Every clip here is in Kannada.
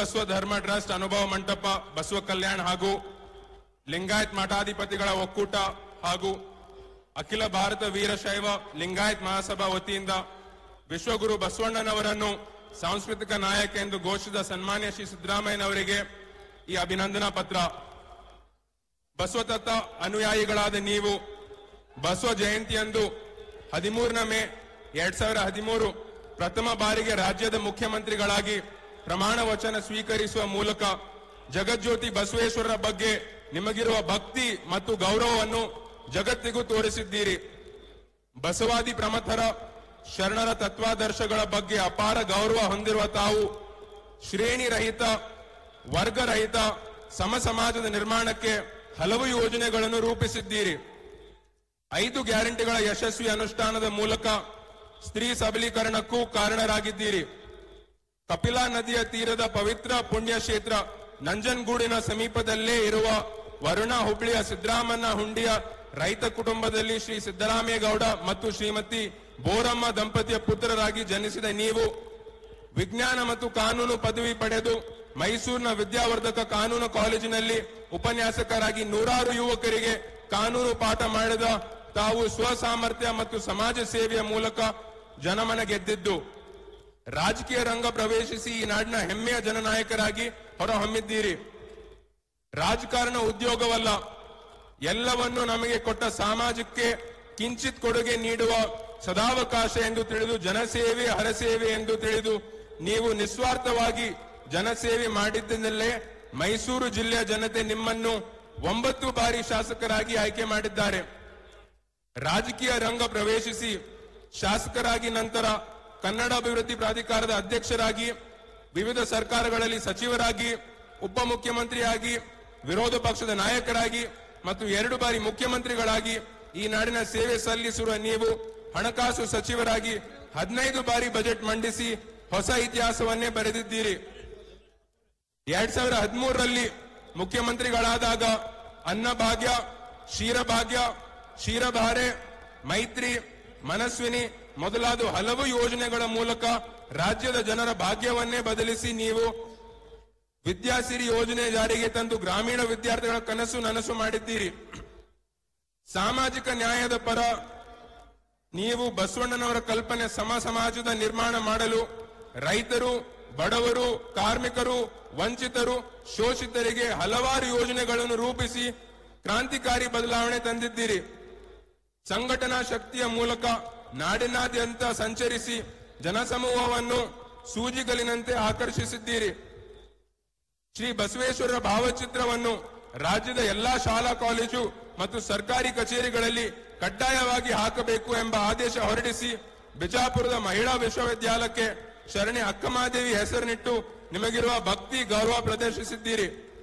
ಬಸವ ಧರ್ಮ ಟ್ರಸ್ಟ್ ಅನುಭವ ಮಂಟಪ ಬಸವ ಕಲ್ಯಾಣ್ ಹಾಗೂ ಲಿಂಗಾಯತ್ ಮಠಾಧಿಪತಿಗಳ ಒಕ್ಕೂಟ ಹಾಗೂ ಅಖಿಲ ಭಾರತ ವೀರಶೈವ ಲಿಂಗಾಯತ್ ಮಹಾಸಭಾ ವತಿಯಿಂದ ವಿಶ್ವಗುರು ಬಸವಣ್ಣನವರನ್ನು ಸಾಂಸ್ಕೃತಿಕ ನಾಯಕ ಎಂದು ಘೋಷಿಸಿದ ಸನ್ಮಾನ್ಯ ಶ್ರೀ ಸಿದ್ದರಾಮಯ್ಯನವರಿಗೆ ಈ ಅಭಿನಂದನಾ ಪತ್ರ ಬಸವತತ್ವ ಅನುಯಾಯಿಗಳಾದ ನೀವು ಬಸವ ಜಯಂತಿಯಂದು ಹದಿಮೂರನ ಮೇ ಎರಡ್ ಸಾವಿರ ಹದಿಮೂರು ಪ್ರಥಮ ಬಾರಿಗೆ ರಾಜ್ಯದ ಮುಖ್ಯಮಂತ್ರಿಗಳಾಗಿ ಪ್ರಮಾಣ ವಚನ ಸ್ವೀಕರಿಸುವ ಮೂಲಕ ಜಗಜ್ಯೋತಿ ಬಸವೇಶ್ವರರ ಬಗ್ಗೆ ನಿಮಗಿರುವ ಭಕ್ತಿ ಮತ್ತು ಗೌರವವನ್ನು ಜಗತ್ತಿಗೂ ತೋರಿಸಿದ್ದೀರಿ ಬಸವಾದಿ ಪ್ರಮಥರ ಶರಣರ ತತ್ವಾದರ್ಶಗಳ ಬಗ್ಗೆ ಅಪಾರ ಗೌರವ ಹೊಂದಿರುವ ತಾವು ಶ್ರೇಣಿ ರಹಿತ ವರ್ಗರಹಿತ ಸಮ ಸಮಾಜದ ನಿರ್ಮಾಣಕ್ಕೆ ಹಲವು ಯೋಜನೆಗಳನ್ನು ರೂಪಿಸಿದ್ದೀರಿ ಐದು ಗ್ಯಾರಂಟಿಗಳ ಯಶಸ್ವಿ ಅನುಷ್ಠಾನದ ಮೂಲಕ ಸ್ತ್ರೀ ಸಬಲೀಕರಣಕ್ಕೂ ಕಾರಣರಾಗಿದ್ದೀರಿ ಕಪಿಲಾ ನದಿಯ ತೀರದ ಪವಿತ್ರ ಪುಣ್ಯ ಕ್ಷೇತ್ರ ನಂಜನಗೂಡಿನ ಸಮೀಪದಲ್ಲೇ ಇರುವ ವರುಣ ಹುಬ್ಳಿಯ ಸಿದ್ದರಾಮಣ್ಣ ಹುಂಡಿಯ ರೈತ ಕುಟುಂಬದಲ್ಲಿ ಶ್ರೀ ಸಿದ್ದರಾಮೇಗೌಡ ಮತ್ತು ಶ್ರೀಮತಿ ಬೋರಮ್ಮ ದಂಪತಿಯ ಪುತ್ರರಾಗಿ ಜನಿಸಿದ ನೀವು ವಿಜ್ಞಾನ ಮತ್ತು ಕಾನೂನು ಪದವಿ ಪಡೆದು ಮೈಸೂರಿನ ವಿದ್ಯಾವರ್ಧಕ ಕಾನೂನು ಕಾಲೇಜಿನಲ್ಲಿ ಉಪನ್ಯಾಸಕರಾಗಿ ನೂರಾರು ಯುವಕರಿಗೆ ಕಾನೂನು ಪಾಠ ಮಾಡಿದ ತಾವು ಸ್ವಸಾಮರ್ಥ್ಯ ಮತ್ತು ಸಮಾಜ ಸೇವೆಯ ಮೂಲಕ ಜನಮನ ಗೆದ್ದಿದ್ದು ರಾಜಕೀಯ ರಂಗ ಪ್ರವೇಶಿಸಿ ಈ ನಾಡಿನ ಹೆಮ್ಮೆಯ ಜನನಾಯಕರಾಗಿ ಹೊರಹೊಮ್ಮಿದ್ದೀರಿ ರಾಜಕಾರಣ ಉದ್ಯೋಗವಲ್ಲ ಎಲ್ಲವನ್ನು ನಮಗೆ ಕೊಟ್ಟ ಸಮಾಜಕ್ಕೆ ಕಿಂಚಿತ್ ಕೊಡುಗೆ ನೀಡುವ ಸದಾವಕಾಶ ಎಂದು ತಿಳಿದು ಜನಸೇವೆ ಹರಸೇವೆ ಎಂದು ತಿಳಿದು ನೀವು ನಿಸ್ವಾರ್ಥವಾಗಿ ಜನಸೇವೆ ಮಾಡಿದ್ದಲ್ಲೇ ಮೈಸೂರು ಜಿಲ್ಲೆಯ ಜನತೆ ನಿಮ್ಮನ್ನು ಒಂಬತ್ತು ಬಾರಿ ಶಾಸಕರಾಗಿ ಆಯ್ಕೆ ಮಾಡಿದ್ದಾರೆ ರಾಜಕೀಯ ರಂಗ ಪ್ರವೇಶಿಸಿ ಶಾಸಕರಾಗಿ ನಂತರ ಕನ್ನಡ ಅಭಿವೃದ್ಧಿ ಪ್ರಾಧಿಕಾರದ ಅಧ್ಯಕ್ಷರಾಗಿ ವಿವಿಧ ಸರ್ಕಾರಗಳಲ್ಲಿ ಸಚಿವರಾಗಿ ಉಪಮುಖ್ಯಮಂತ್ರಿಯಾಗಿ ವಿರೋಧ ಪಕ್ಷದ ನಾಯಕರಾಗಿ ಮತ್ತು ಎರಡು ಬಾರಿ ಮುಖ್ಯಮಂತ್ರಿಗಳಾಗಿ ಈ ನಾಡಿನ ಸೇವೆ ಸಲ್ಲಿಸಿರುವ ನೀವು ಹಣಕಾಸು ಸಚಿವರಾಗಿ ಹದಿನೈದು ಬಾರಿ ಬಜೆಟ್ ಮಂಡಿಸಿ ಹೊಸ ಇತಿಹಾಸವನ್ನೇ ಬರೆದಿದ್ದೀರಿ ಎರಡ್ ಸಾವಿರ ಹದಿಮೂರರಲ್ಲಿ ಮುಖ್ಯಮಂತ್ರಿಗಳಾದಾಗ ಅನ್ನಭಾಗ್ಯ ಕ್ಷೀರಭಾಗ್ಯ ಕ್ಷೀರಭಾರೆ ಮೈತ್ರಿ ಮನಸ್ವಿನಿ ಮೊದಲಾದ ಹಲವು ಯೋಜನೆಗಳ ಮೂಲಕ ರಾಜ್ಯದ ಜನರ ಭಾಗ್ಯವನ್ನೇ ಬದಲಿಸಿ ನೀವು ವಿದ್ಯಾಸಿರಿ ಯೋಜನೆ ಜಾರಿಗೆ ತಂದು ಗ್ರಾಮೀಣ ವಿದ್ಯಾರ್ಥಿಗಳ ಕನಸು ನನಸು ಮಾಡಿದ್ದೀರಿ ಸಾಮಾಜಿಕ ನ್ಯಾಯದ ಪರ ನೀವು ಬಸವಣ್ಣನವರ ಕಲ್ಪನೆ ಸಮ ಸಮಾಜದ ನಿರ್ಮಾಣ ಮಾಡಲು ರೈತರು ಬಡವರು ಕಾರ್ಮಿಕರು ವಂಚಿತರು ಶೋಷಿತರಿಗೆ ಹಲವಾರು ಯೋಜನೆಗಳನ್ನು ರೂಪಿಸಿ ಕ್ರಾಂತಿಕಾರಿ ಬದಲಾವಣೆ ತಂದಿದ್ದೀರಿ ಸಂಘಟನಾ ಶಕ್ತಿಯ ಮೂಲಕ ನಾಡಿನಾದ್ಯಂತ ಸಂಚರಿಸಿ ಜನಸಮೂಹವನ್ನು ಸೂಜಿಗಲಿನಂತೆ ಆಕರ್ಷಿಸಿದ್ದೀರಿ ಶ್ರೀ ಬಸವೇಶ್ವರರ ಭಾವಚಿತ್ರವನ್ನು ರಾಜ್ಯದ ಎಲ್ಲಾ ಶಾಲಾ ಕಾಲೇಜು ಮತ್ತು ಸರ್ಕಾರಿ ಕಚೇರಿಗಳಲ್ಲಿ ಕಡ್ಡಾಯವಾಗಿ ಹಾಕಬೇಕು ಎಂಬ ಆದೇಶ ಹೊರಡಿಸಿ ಬಿಜಾಪುರದ ಮಹಿಳಾ ವಿಶ್ವವಿದ್ಯಾಲಯಕ್ಕೆ ಶರಣೆ ಅಕ್ಕಮಾದೇವಿ ಹೆಸರಿನಿಟ್ಟು ನಿಮಗಿರುವ ಭಕ್ತಿ ಗೌರವ ಪ್ರದರ್ಶಿಸಿದ್ದೀರಿ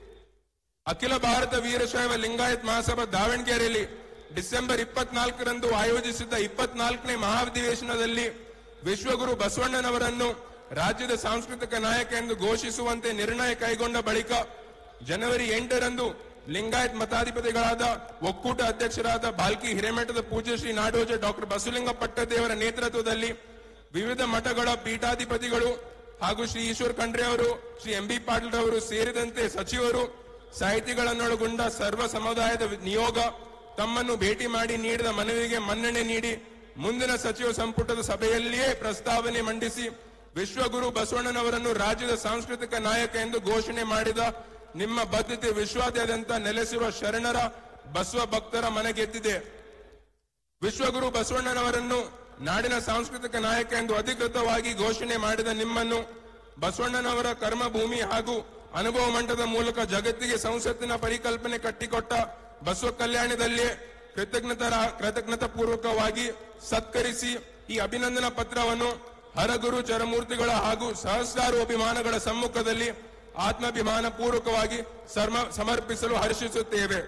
ಅಖಿಲ ಭಾರತ ವೀರಶೈವ ಲಿಂಗಾಯತ್ ಮಹಾಸಭಾ ದಾವಣಗೆರೆಯಲ್ಲಿ ಡಿಸೆಂಬರ್ ಇಪ್ಪತ್ನಾಲ್ಕರಂದು ಆಯೋಜಿಸಿದ್ದ ಇಪ್ಪತ್ನಾಲ್ಕನೇ ಮಹಾಧಿವೇಶನದಲ್ಲಿ ವಿಶ್ವಗುರು ಬಸವಣ್ಣನವರನ್ನು ರಾಜ್ಯದ ಸಾಂಸ್ಕೃತಿಕ ನಾಯಕ ಎಂದು ಘೋಷಿಸುವಂತೆ ನಿರ್ಣಯ ಕೈಗೊಂಡ ಬಳಿಕ ಜನವರಿ ಎಂಟರಂದು ಲಿಂಗಾಯತ್ ಮತಾಧಿಪತಿಗಳಾದ ಒಕ್ಕೂಟ ಅಧ್ಯಕ್ಷರಾದ ಬಾಲ್ಕಿ ಹಿರೇಮಠದ ಪೂಜ್ಯ ಶ್ರೀ ನಾಡೋಜ ಡಾಕ್ಟರ್ ಬಸವಲಿಂಗ ಪಟ್ಟದೇವರ ನೇತೃತ್ವದಲ್ಲಿ ವಿವಿಧ ಮಠಗಳ ಪೀಠಾಧಿಪತಿಗಳು ಹಾಗೂ ಶ್ರೀ ಈಶ್ವರ್ ಖಂಡ್ರೆ ಅವರು ಶ್ರೀ ಎಂ ಬಿ ಪಾಟೀಲ್ ಅವರು ಸೇರಿದಂತೆ ಸಚಿವರು ಸಾಹಿತಿಗಳನ್ನೊಳಗೊಂಡ ಸರ್ವ ಸಮುದಾಯದ ನಿಯೋಗ ತಮ್ಮನ್ನು ಭೇಟಿ ಮಾಡಿ ನೀಡಿದ ಮನವಿಗೆ ಮನ್ನಣೆ ನೀಡಿ ಮುಂದಿನ ಸಚಿವ ಸಂಪುಟದ ಸಭೆಯಲ್ಲಿಯೇ ಪ್ರಸ್ತಾವನೆ ಮಂಡಿಸಿ ವಿಶ್ವಗುರು ಬಸವಣ್ಣನವರನ್ನು ರಾಜ್ಯದ ಸಾಂಸ್ಕೃತಿಕ ನಾಯಕ ಎಂದು ಘೋಷಣೆ ಮಾಡಿದ ನಿಮ್ಮ ಬದ್ಧತೆ ವಿಶ್ವಾದ್ಯಂತ ನೆಲೆಸಿರುವ ಶರಣರ ಬಸವ ಭಕ್ತರ ಮನಗೆದ್ದಿದೆ ವಿಶ್ವಗುರು ಬಸವಣ್ಣನವರನ್ನು ನಾಡಿನ ಸಾಂಸ್ಕೃತಿಕ ನಾಯಕ ಎಂದು ಅಧಿಕೃತವಾಗಿ ಘೋಷಣೆ ಮಾಡಿದ ನಿಮ್ಮನ್ನು ಬಸವಣ್ಣನವರ ಕರ್ಮಭೂಮಿ ಹಾಗೂ ಅನುಭವ ಮಂಟದ ಮೂಲಕ ಜಗತ್ತಿಗೆ ಸಂಸತ್ತಿನ ಪರಿಕಲ್ಪನೆ ಕಟ್ಟಿಕೊಟ್ಟ ಬಸವ ಕಲ್ಯಾಣದಲ್ಲಿ ಕೃತಜ್ಞತರ ಕೃತಜ್ಞತಾ ಪೂರ್ವಕವಾಗಿ ಸತ್ಕರಿಸಿ ಈ ಅಭಿನಂದನಾ ಪತ್ರವನ್ನು ಹರಗುರು ಚರಮೂರ್ತಿಗಳ ಹಾಗೂ ಸಹಸ್ರಾರು ಅಭಿಮಾನಗಳ ಸಮ್ಮುಖದಲ್ಲಿ ಆತ್ಮಾಭಿಮಾನ ಪೂರ್ವಕವಾಗಿ ಸರ್ಮ- ಸಮರ್ಪಿಸಲು ಹರ್ಷಿಸುತ್ತೇವೆ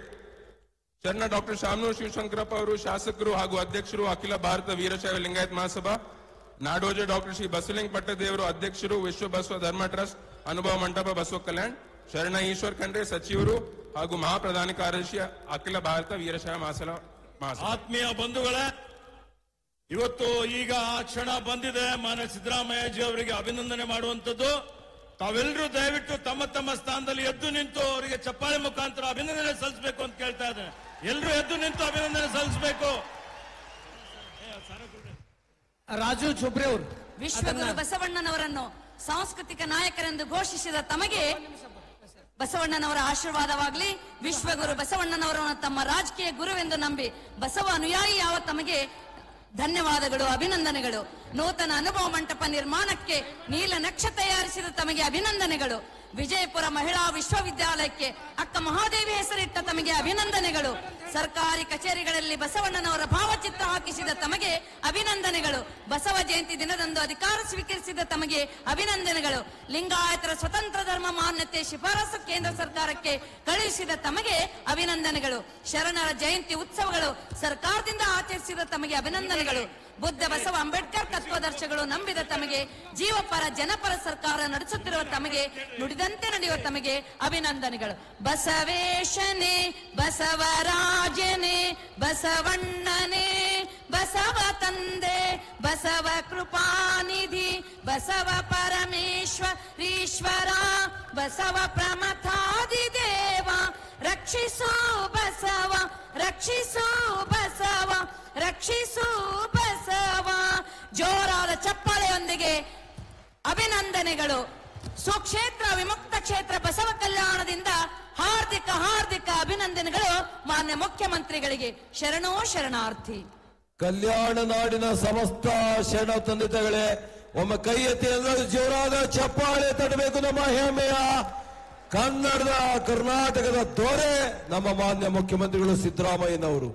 ಶರಣ ಡಾಕ್ಟರ್ ಶಾಮನೂರ್ ಶಿವಶಂಕರಪ್ಪ ಅವರು ಶಾಸಕರು ಹಾಗೂ ಅಧ್ಯಕ್ಷರು ಅಖಿಲ ಭಾರತ ವೀರಶೈವ ಲಿಂಗಾಯತ್ ಮಹಾಸಭಾ ನಾಡೋಜ ಡಾಕ್ಟರ್ ಶ್ರೀ ಬಸವಲಿಂಗ ಪಟ್ಟದೇವರು ಅಧ್ಯಕ್ಷರು ವಿಶ್ವ ಬಸವ ಧರ್ಮ ಟ್ರಸ್ಟ್ ಅನುಭವ ಮಂಟಪ ಬಸವ ಕಲ್ಯಾಣ್ ಶರಣ ಈಶ್ವರ್ ಖಂಡ್ರೆ ಸಚಿವರು ಹಾಗೂ ಮಹಾಪ್ರಧಾನ ಕಾರ್ಯದರ್ಶಿ ಅಖಿಲ ಭಾರತ ವೀರಶೈವ ಮಹಾಸಭಾ ಮಹಾಸಭಾ ಆತ್ಮೀಯ ಬಂಧುಗಳೇ ಇವತ್ತು ಈಗ ಆ ಕ್ಷಣ ಬಂದಿದೆ ಮಾನ್ಯ ಸಿದ್ದರಾಮಯ್ಯಜಿ ಅವರಿಗೆ ಅಭಿನಂದನೆ ಮಾಡುವಂತದ್ದು ತಾವೆಲ್ಲರೂ ದಯವಿಟ್ಟು ತಮ್ಮ ತಮ್ಮ ಸ್ಥಾನದಲ್ಲಿ ಎದ್ದು ನಿಂತು ಅವರಿಗೆ ಚಪ್ಪಾಳೆ ಮುಖಾಂತರ ಅಭಿನಂದನೆ ಸಲ್ಲಿಸಬೇಕು ಅಂತ ಕೇಳ್ತಾ ಇದ್ದೇನೆ ಎಲ್ಲರೂ ಎದ್ದು ನಿಂತು ಅಭಿನಂದನೆ ಸಲ್ಲಿಸಬೇಕು ರಾಜು ಚೋಪ್ರೆ ಅವರು ವಿಶ್ವಗುರು ಬಸವಣ್ಣನವರನ್ನು ಸಾಂಸ್ಕೃತಿಕ ನಾಯಕರೆಂದು ಘೋಷಿಸಿದ ತಮಗೆ ಬಸವಣ್ಣನವರ ಆಶೀರ್ವಾದವಾಗಲಿ ವಿಶ್ವಗುರು ಬಸವಣ್ಣನವರನ್ನು ತಮ್ಮ ರಾಜಕೀಯ ಗುರುವೆಂದು ನಂಬಿ ಬಸವ ಅನುಯಾಯಿ ಯಾವ ತಮಗೆ ಧನ್ಯವಾದಗಳು ಅಭಿನಂದನೆಗಳು ನೂತನ ಅನುಭವ ಮಂಟಪ ನಿರ್ಮಾಣಕ್ಕೆ ನೀಲ ನಕ್ಷ ತಯಾರಿಸಿದ ತಮಗೆ ಅಭಿನಂದನೆಗಳು ವಿಜಯಪುರ ಮಹಿಳಾ ವಿಶ್ವವಿದ್ಯಾಲಯಕ್ಕೆ ಅಕ್ಕ ಮಹಾದೇವಿ ಹೆಸರಿಟ್ಟ ತಮಗೆ ಅಭಿನಂದನೆಗಳು ಸರ್ಕಾರಿ ಕಚೇರಿಗಳಲ್ಲಿ ಬಸವಣ್ಣನವರ ಭಾವಚಿತ್ರ ಹಾಕಿಸಿದ ತಮಗೆ ಅಭಿನಂದನೆಗಳು ಬಸವ ಜಯಂತಿ ದಿನದಂದು ಅಧಿಕಾರ ಸ್ವೀಕರಿಸಿದ ತಮಗೆ ಅಭಿನಂದನೆಗಳು ಲಿಂಗಾಯತರ ಸ್ವತಂತ್ರ ಧರ್ಮ ಮಾನ್ಯತೆ ಶಿಫಾರಸು ಕೇಂದ್ರ ಸರ್ಕಾರಕ್ಕೆ ಕಳುಹಿಸಿದ ತಮಗೆ ಅಭಿನಂದನೆಗಳು ಶರಣರ ಜಯಂತಿ ಉತ್ಸವಗಳು ಸರ್ಕಾರದಿಂದ ಆಚರಿಸಿದ ತಮಗೆ ಅಭಿನಂದನೆಗಳು ಬುದ್ಧ ಬಸವ ಅಂಬೇಡ್ಕರ್ ತತ್ವದರ್ಶಗಳು ನಂಬಿದ ತಮಗೆ ಜೀವಪರ ಜನಪರ ಸರ್ಕಾರ ನಡೆಸುತ್ತಿರುವ ತಮಗೆ ನುಡಿದಂತೆ ನಡೆಯುವ ತಮಗೆ ಅಭಿನಂದನೆಗಳು ಬಸವೇಶನೇ ಬಸವರಾಜನೇ ಬಸವಣ್ಣನೇ ಬಸವ ತಂದೆ ಬಸವ ಕೃಪಾನಿಧಿ ಬಸವ ಪರಮೇಶ್ವರೀಶ್ವರ ಬಸವ ಪ್ರಮಥಾದಿ ದೇವ ರಕ್ಷಿಸು ಬಸವ ರಕ್ಷಿಸು ಬಸವ ರಕ್ಷಿಸು ಬಸವ ಜೋರಾದ ಚಪ್ಪಾಳೆಯೊಂದಿಗೆ ಅಭಿನಂದನೆಗಳು ಸುಕ್ಷೇತ್ರ ವಿಮುಕ್ತ ಕ್ಷೇತ್ರ ಬಸವ ಕಲ್ಯಾಣದಿಂದ ಹಾರ್ದಿಕ ಹಾರ್ದಿಕ ಅಭಿನಂದನೆಗಳು ಮಾನ್ಯ ಮುಖ್ಯಮಂತ್ರಿಗಳಿಗೆ ಶರಣೋ ಶರಣಾರ್ಥಿ ಕಲ್ಯಾಣ ನಾಡಿನ ಸಮಸ್ತ ಶರಣ ತಂದೆಗಳೇ ಒಮ್ಮೆ ಕೈ ಎತ್ತಿ ಎಲ್ಲರೂ ಜೋರಾದ ಚಪ್ಪಾಳೆ ತಟ್ಟಬೇಕು ನಮ್ಮ ಹೆಮ್ಮೆಯ ಕನ್ನಡದ ಕರ್ನಾಟಕದ ದೊರೆ ನಮ್ಮ ಮಾನ್ಯ ಮುಖ್ಯಮಂತ್ರಿಗಳು ಸಿದ್ದರಾಮಯ್ಯನವರು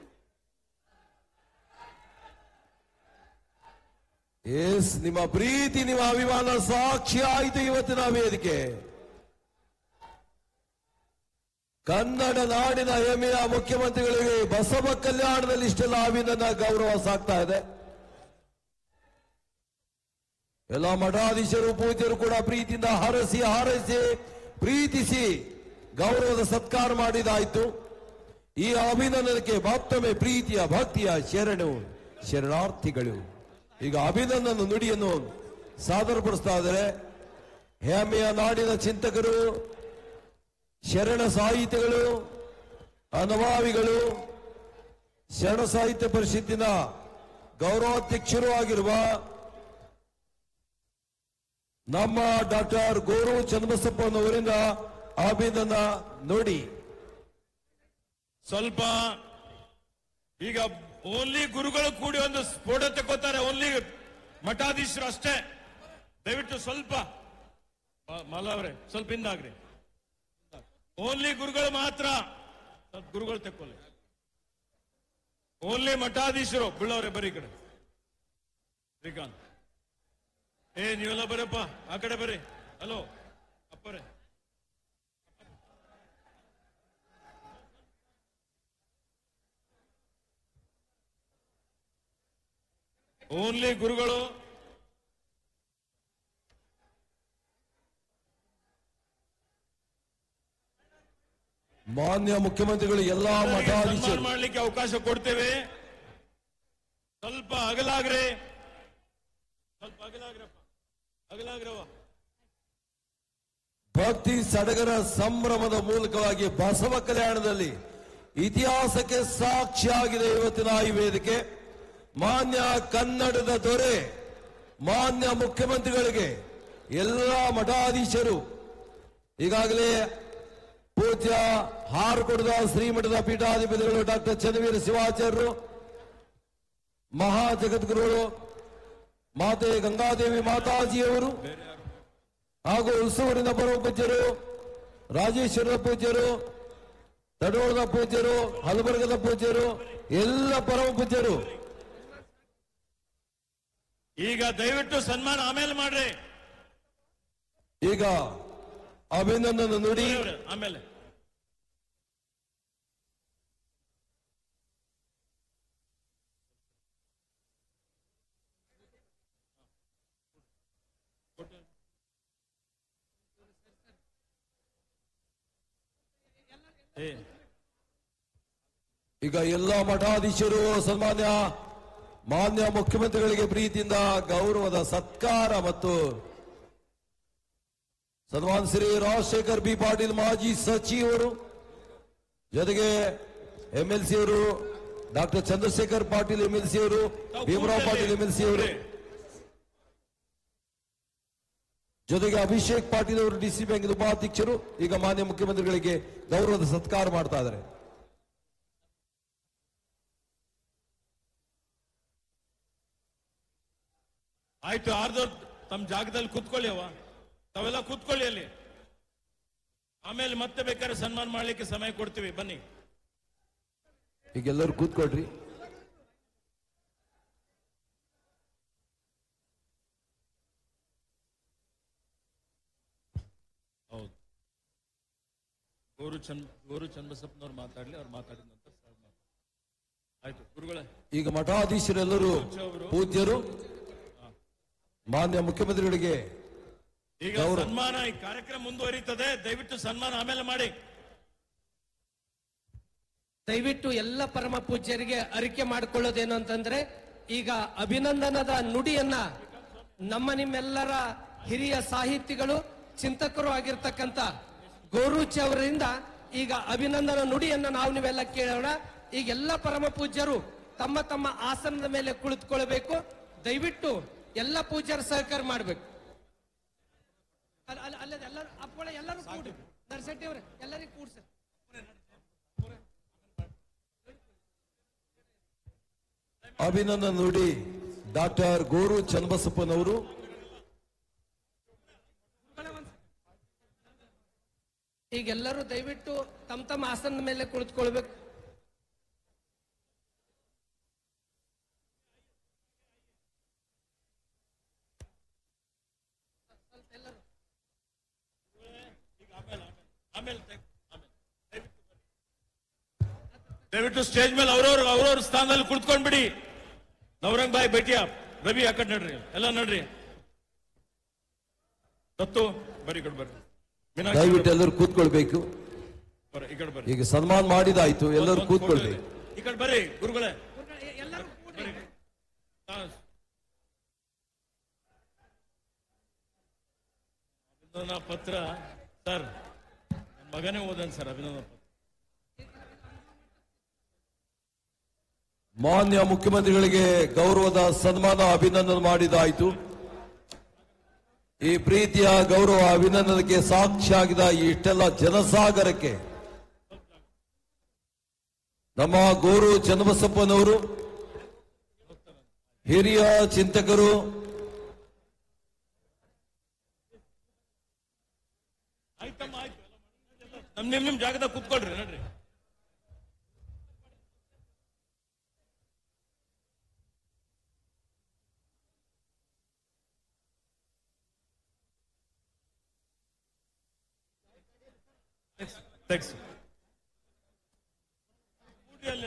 ಎಸ್ ನಿಮ್ಮ ಪ್ರೀತಿ ನಿಮ್ಮ ಅಭಿಮಾನ ಸಾಕ್ಷಿ ಆಯಿತು ಇವತ್ತಿನ ವೇದಿಕೆ ಕನ್ನಡ ನಾಡಿನ ಹೆಮ್ಮೆಯ ಮುಖ್ಯಮಂತ್ರಿಗಳಿಗೆ ಬಸವ ಕಲ್ಯಾಣದಲ್ಲಿ ಇಷ್ಟೆಲ್ಲ ಅಭಿನಂದನ ಗೌರವ ಸಾಗ್ತಾ ಇದೆ ಎಲ್ಲ ಮಠಾಧೀಶರು ಪೂಜ್ಯರು ಕೂಡ ಪ್ರೀತಿಯಿಂದ ಹರಸಿ ಹಾರೈಸಿ ಪ್ರೀತಿಸಿ ಗೌರವದ ಸತ್ಕಾರ ಮಾಡಿದಾಯ್ತು ಈ ಅಭಿನಂದನಕ್ಕೆ ಮತ್ತೊಮ್ಮೆ ಪ್ರೀತಿಯ ಭಕ್ತಿಯ ಶರಣು ಶರಣಾರ್ಥಿಗಳು ಈಗ ಅಭಿನಂದನ ನುಡಿಯನ್ನು ಸಾದರಪಡಿಸ್ತಾ ಇದ್ದಾರೆ ಹೆಮ್ಮೆಯ ನಾಡಿನ ಚಿಂತಕರು ಶರಣ ಸಾಹಿತಿಗಳು ಅನುಭಾವಿಗಳು ಶರಣ ಸಾಹಿತ್ಯ ಪರಿಷತ್ತಿನ ಗೌರವಾಧ್ಯಕ್ಷರು ಆಗಿರುವ ನಮ್ಮ ಡಾಕ್ಟರ್ ಗೋರು ಚನ್ನಬಸಪ್ಪನವರಿಂದ ಅಭಿನಂದನ ನೋಡಿ ಸ್ವಲ್ಪ ಈಗ ಓನ್ಲಿ ಗುರುಗಳು ಕೂಡಿ ಒಂದು ಫೋಟೋ ತಗೋತಾರೆ ಓನ್ಲಿ ಮಠಾಧೀಶರು ಅಷ್ಟೇ ದಯವಿಟ್ಟು ಸ್ವಲ್ಪ ಮಲ್ಲವ್ರೆ ಸ್ವಲ್ಪ ಹಿಂದಾಗ್ರಿ ಓನ್ಲಿ ಗುರುಗಳು ಮಾತ್ರ ಸ್ವಲ್ಪ ಗುರುಗಳು ತಕ್ಕೊಳ್ಳಿ ಓನ್ಲಿ ಮಠಾಧೀಶರು ಬೀಳವ್ರೆ ಬರೀ ಈ ಕಡೆ ಶ್ರೀಕಾಂತ್ ಏ ನೀವೆಲ್ಲ ಬರಪ್ಪ ಆ ಕಡೆ ಬರ್ರಿ ಹಲೋ ಅಪ್ಪರೇ ಓನ್ಲಿ ಗುರುಗಳು ಮಾನ್ಯ ಮುಖ್ಯಮಂತ್ರಿಗಳು ಎಲ್ಲಾ ಸನ್ಮಾನ ಮಠಾಧೀಶರು ಮಾಡ್ಲಿಕ್ಕೆ ಅವಕಾಶ ಕೊಡ್ತೇವೆ ಸ್ವಲ್ಪ ಅಗಲಾಗ್ರಿ ಸ್ವಲ್ಪ ಅಗಲಾಗ್ರಪ್ಪ ಅಗಲಾಗ್ರವ ಭಕ್ತಿ ಸಡಗರ ಸಂಭ್ರಮದ ಮೂಲಕವಾಗಿ ಬಸವ ಕಲ್ಯಾಣದಲ್ಲಿ ಇತಿಹಾಸಕ್ಕೆ ಸಾಕ್ಷಿಯಾಗಿದೆ ಇವತ್ತಿನ ಈ ವೇದಿಕೆ ಮಾನ್ಯ ಕನ್ನಡದ ದೊರೆ ಮಾನ್ಯ ಮುಖ್ಯಮಂತ್ರಿಗಳಿಗೆ ಎಲ್ಲ ಮಠಾಧೀಶರು ಈಗಾಗಲೇ ಪೂಜ್ಯ ಹಾರಕೊಡದ ಶ್ರೀಮಠದ ಪೀಠಾಧಿಪತಿಗಳು ಡಾಕ್ಟರ್ ಚನ್ನವೀರ ಶಿವಾಚಾರ್ಯರು ಮಹಾ ಜಗದ್ಗುರುಗಳು ಮಾತೆ ಗಂಗಾದೇವಿ ಮಾತಾಜಿಯವರು ಹಾಗೂ ಉತ್ಸವರಿನ ಪರಮ ಪೂಜ್ಯರು ರಾಜೇಶ್ವರದ ಪೂಜ್ಯರು ತಡೋಳದ ಪೂಜ್ಯರು ಹಲಬರ್ಗದ ಪೂಜ್ಯರು ಎಲ್ಲ ಪರಮ ಪೂಜ್ಯರು ಈಗ ದಯವಿಟ್ಟು ಸನ್ಮಾನ ಆಮೇಲೆ ಮಾಡ್ರಿ ಈಗ ಅಭಿನಂದನ ನುಡಿ ದೇವ್ರೆ, ಆಮೇಲೆ ಏ ಈಗ ಎಲ್ಲ ಮಠಾಧೀಶರು ಸನ್ಮಾನ್ಯ ಮಾನ್ಯ ಮುಖ್ಯಮಂತ್ರಿಗಳಿಗೆ ಪ್ರೀತಿಯಿಂದ ಗೌರವದ ಸತ್ಕಾರ ಮತ್ತು ಸನ್ಮಾನ್ ಶ್ರೀ ರಾಜಶೇಖರ್ ಬಿ ಪಾಟೀಲ್ ಮಾಜಿ ಸಚಿವರು ಜೊತೆಗೆ ಎಂ ಎಲ್ ಸಿ ಅವರು doctor Chandrashekhar Patil M L C ಅವರು Bhimrao Patil M L C ಅವರು ಜೊತೆಗೆ ಅಭಿಷೇಕ್ ಪಾಟೀಲ್ ಅವರು ಡಿಸಿ ಬ್ಯಾಂಕ್ ಉಪಾಧ್ಯಕ್ಷರು ಈಗ ಮಾನ್ಯ ಮುಖ್ಯಮಂತ್ರಿಗಳಿಗೆ ಗೌರವದ ಸತ್ಕಾರ ಮಾಡ್ತಾ ಇದ್ದಾರೆ ಆಯ್ತು ಆರ್ದವ್ರು ತಮ್ಮ ಜಾಗದಲ್ಲಿ ಕೂತ್ಕೊಳ್ಳಿ ಅವ ತಾವೆಲ್ಲ ಕೂತ್ಕೊಳ್ಳಿ ಅಲ್ಲಿ ಆಮೇಲೆ ಮತ್ತೆ ಬೇಕಾದ್ರೆ ಸನ್ಮಾನ ಮಾಡ್ಲಿಕ್ಕೆ ಸಮಯ ಕೊಡ್ತೀವಿ ಬನ್ನಿ ಈಗ ಎಲ್ಲರೂ ಕೂತ್ಕೊಳ್ರಿ ಹೌದು ಗೋರು ಚಂದ್ ಗೋರು ಚನ್ನಬಸಪ್ಪನವ್ರು ಮಾತಾಡ್ಲಿ ಅವ್ರು ಮಾತಾಡಿದ ನಂತರ start ಮಾಡಿ. ಆಯ್ತು ಗುರುಗಳೇ ಈಗ ಮಠಾಧೀಶರೆಲ್ಲರೂ ಪೂಜ್ಯರು ಮಾನ್ಯ ಮುಖ್ಯಮಂತ್ರಿಗಳಿಗೆ ಈಗ ಗೌರವ. ಸನ್ಮಾನ ಈ ಕಾರ್ಯಕ್ರಮ ಮುಂದುವರಿತದೆ ದಯವಿಟ್ಟು ಸನ್ಮಾನ ಆಮೇಲೆ ಮಾಡಿ ದಯವಿಟ್ಟು ಎಲ್ಲ ಪರಮ ಪೂಜ್ಯರಿಗೆ ಅರಿಕೆ ಮಾಡಿಕೊಳ್ಳೋದೇನು ಅಂತಂದ್ರೆ ಈಗ ಅಭಿನಂದನದ ನುಡಿಯನ್ನ ನಮ್ಮ ನಿಮ್ಮೆಲ್ಲರ ಹಿರಿಯ ಸಾಹಿತಿಗಳು ಚಿಂತಕರು ಆಗಿರ್ತಕ್ಕಂಥ ಗೋರುಚಿ ಅವರಿಂದ ಈಗ ಅಭಿನಂದನ ನುಡಿಯನ್ನ ನಾವು ನೀವೆಲ್ಲ ಕೇಳೋಣ ಈಗ ಎಲ್ಲ ಪರಮ ಪೂಜ್ಯರು ತಮ್ಮ ತಮ್ಮ ಆಸನದ ಮೇಲೆ ಕುಳಿತುಕೊಳ್ಬೇಕು ದಯವಿಟ್ಟು ಎಲ್ಲ ಪೂಜ್ಯರು ಸಹಕಾರ ಮಾಡಬೇಕು ಅಲ್ಲದೆ ಎಲ್ಲರೂ ಅಪ್ಪಳ ಎಲ್ಲರೂ ಕೂಡಿ ನರ್ಸಟ್ಟಿ ಅವರೇ ಎಲ್ಲರಿಗೂ ಕೂಡ್ಸ ಅಭಿನಂದನ ನುಡಿ ಡಾಕ್ಟರ್ ಗೋರು ಚನ್ನಬಸಪ್ಪನವರು ಈಗೆಲ್ಲರೂ ದಯವಿಟ್ಟು ತಮ್ಮ ತಮ್ಮ ಆಸನದ ಮೇಲೆ ಕುಳಿತುಕೊಳ್ಬೇಕು ಆಮೇಲೆ ತೆಗ್- ಆಮೇಲೆ. ದಯವಿಟ್ಟು ಬನ್ನಿ. ದಯವಿಟ್ಟು ಸ್ಟೇಜ್ ಮೇಲೆ ಅವ್ರವ್ರ ಅವ್ರವ್ರ ಸ್ಥಾನದಲ್ಲಿ ಕುಳಿತುಕೊಂಡ್ಬಿಡಿ ನವರಂಗ್ ಬಾಯ್ ಭೇಟಿಯ ರವಿ ಆ ಕಡೆ ನಡ್ರಿ ಎಲ್ಲ ನಡ್ರಿ ದತ್ತು ಬರೀ ಈ ಕಡೆ ಬರ್ರಿ ಮೀನಾಕ್ಷಿ ದಯವಿಟ್ಟು ಎಲ್ಲರೂ ಕೂತ್ಕೊಳ್ಬೇಕು ಬರ್ರಿ, ಈ ಕಡೆ ಬರ್ರಿ ಈಗ ಸನ್ಮಾನ ಮಾಡಿದಾಯ್ತು ಎಲ್ಲರೂ ಒಂದ್- ಒಂದ್ photo ಕೂತ್ಕೊಳ್ಬೇಕು ಇದೆ. ಈ ಕಡೆ ಬರ್ರಿ ಗುರುಗಳೇ ಎಲ್ಲರೂ ಕೂಡಿ ಹಾ. ಅಭಿನಂದನಾ ಪತ್ರ ಸರ್ ನನ್ನ ಮಗನೇ ಓದನ್ ಸರ್ ಅಭಿನಂದನಾ ಪತ್ರ ಮಾನ್ಯ ಮುಖ್ಯಮಂತ್ರಿಗಳಿಗೆ ಗೌರವದ ಸನ್ಮಾನ ಅಭಿನಂದನೆ ಮಾಡಿದಾಯಿತು ಈ ಪ್ರೀತಿಯ ಗೌರವ ಅಭಿನಂದನೆಗೆ ಸಾಕ್ಷಿಯಾಗಿದ ಈ ಇಷ್ಟೆಲ್ಲ ಜನಸಾಗರಕ್ಕೆ ನಮ್ಮ ಗೋರು ಚನ್ನಬಸಪ್ಪನವರು ಹಿರಿಯ ಚಿಂತಕರು ಆಯ್ತಮ್ಮ ಆಯ್ತು ನಮ್ ನಿಮ್ ನಿಮ್ ಜಾಗದಾಗ ಕುತ್ಕೊಳ್ರಿ ನಡ್ರಿ Thanks. Thanks.